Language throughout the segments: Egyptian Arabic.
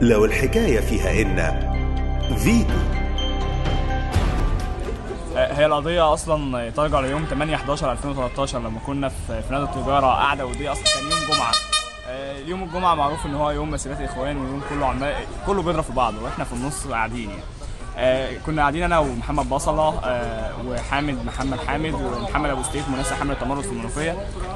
لو الحكاية فيها إن فيتو هي القضية أصلا ترجع ليوم 8 11 2013 لما كنا في في نادي التجارة قاعدة ودي أصلا كان يوم جمعة آه، يوم الجمعة معروف إن هو يوم مسيرات الإخوان ويوم كله عمال كله بيضرب في بعضه وإحنا في النص قاعدين يعني. آه، كنا قاعدين أنا ومحمد بصلة آه، وحامد محمد حامد ومحمد أبو ستيف منسق حملة التمرد في المنوفية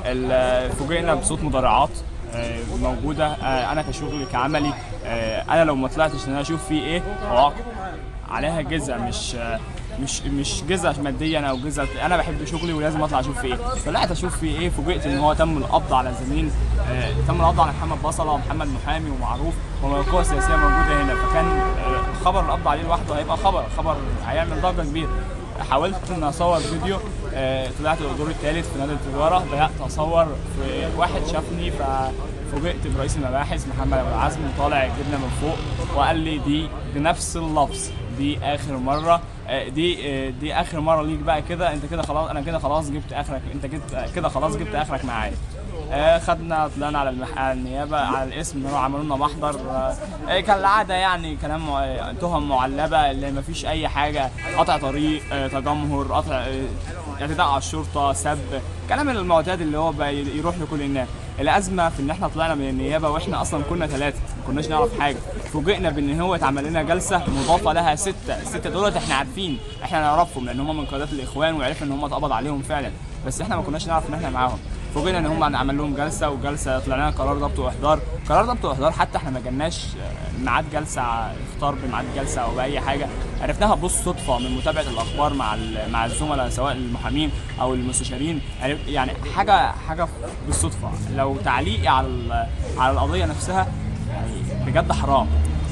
ال- فوجئنا بصوت مدرعات آه، موجودة آه، أنا كشغلي كعملي آه، أنا لو ما طلعتش إن أنا أشوف فيه إيه أعاقب عليها جزء مش مش مش جزء ماديا او جزء انا بحب شغلي ولازم اطلع اشوف فيه ايه طلعت اشوف فيه ايه فوجئت ان هو تم القبض على زميل آه تم القبض على محمد بصله ومحمد محامي ومعروف وقوى سياسيه موجوده هنا فكان آه خبر القبض عليه لوحده هيبقى خبر خبر هيعمل ضجه كبيره حاولت ان اصور فيديو آه طلعت الدور الثالث في نادي التجاره بدات اصور في واحد شافني ففوجئت برئيس المباحث محمد ابو العزم طالع جبنا من فوق وقال لي دي بنفس اللفظ دي اخر مره آه، دي آه، دي اخر مره ليك بقى كده انت كده خلاص انا كده خلاص جبت اخرك انت جبت كده خلاص جبت اخرك معايا آه، خدنا طلعنا على المح... على النيابه على الاسم راحوا عملوا لنا محضر آه، آه، كالعاده يعني كلام مع- تهم معلبه اللي ما فيش اي حاجه قطع طريق آه، تجمهر قطع آه، اعتداء على الشرطه سب كلام المعتاد اللي هو بقى يروح لكل الناس الازمه في ان احنا طلعنا من النيابه واحنا اصلا كنا ثلاثه ما كناش نعرف حاجه فوجئنا بان هو اتعمل لنا جلسه مضافه لها سته السته دولت احنا عارفين احنا نعرفهم لان هم من قيادات الاخوان وعرفنا ان هم اتقبض عليهم فعلا بس احنا ما كناش نعرف ان احنا معاهم فوجئنا ان هم عمل لهم جلسه وجلسه طلع لنا قرار ضبط واحضار قرار ضبط واحضار حتى احنا ما جالناش آه، ميعاد جلسه اختار بميعاد جلسه او باي حاجه عرفناها بالصدفه من متابعه الاخبار مع ال- مع الزملاء سواء المحامين او المستشارين عرف- يعني حاجه حاجه بالصدفه لو تعليقي على ال- على القضيه نفسها يعني بجد حرام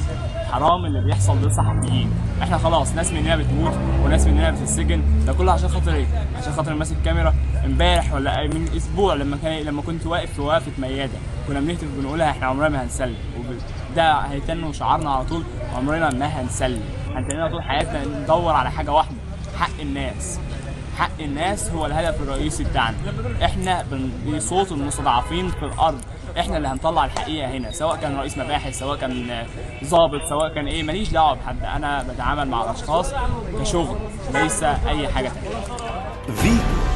حرام اللي بيحصل للصحفيين احنا خلاص ناس مننا بتموت وناس مننا بتتسجن ده كله عشان خاطر ايه عشان خاطر ماسك كاميرا امبارح ولا من اسبوع لما كان لما كنت واقف في وقفه مياده كنا بنهتف بنقولها احنا عمرنا ما هنسلم وب- ده هيتن شعارنا على طول عمرنا ما هنسلم هنتنينا طول حياتنا ندور على حاجه واحده حق الناس حق الناس هو الهدف الرئيسي بتاعنا احنا بن- صوت المستضعفين في الارض احنا اللي هنطلع الحقيقه هنا سواء كان رئيس مباحث سواء كان آه، ضابط سواء كان ايه ماليش دعوه بحد انا بتعامل مع الاشخاص كشغل ليس اي حاجه تانية فيتو